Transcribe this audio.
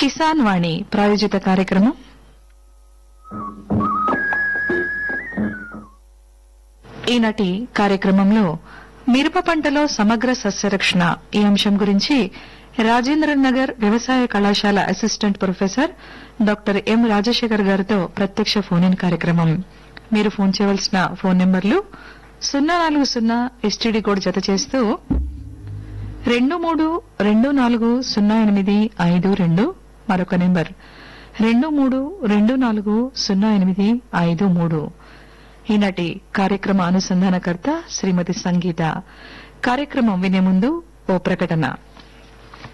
కిసాన్ వాణి ప్రాయోజిత కార్యక్రమం ఈనాటి కార్యక్రమంలో మిరప పంటలో సమగ్ర సస్యరక్షణ ఈ అంశం గురించి రాజేంద్ర నగర్ వ్యవసాయ కళాశాల assistant professor doctor M Rajasekhar గారితో ప్రత్యక్ష ఫోన్ ఇన్ కార్యక్రమం మీరు ఫోన్ చేయవలసిన ఫోన్ నెంబర్లు సున్నా నాలుగు సున్నా ఎస్టీడీ కోడ్ జత చేస్తూ రెండు మూడు రెండు నాలుగు సున్నా ఎనిమిది ఐదు రెండు మరొక నెంబర్ రెండు మూడు రెండు నాలుగు సున్నా ఎనిమిది ఐదు మూడు ఈనాటి కార్యక్రమ అనుసంధానకర్త శ్రీమతి సంగీత కార్యక్రమం వినే ముందు ఓ ప్రకటన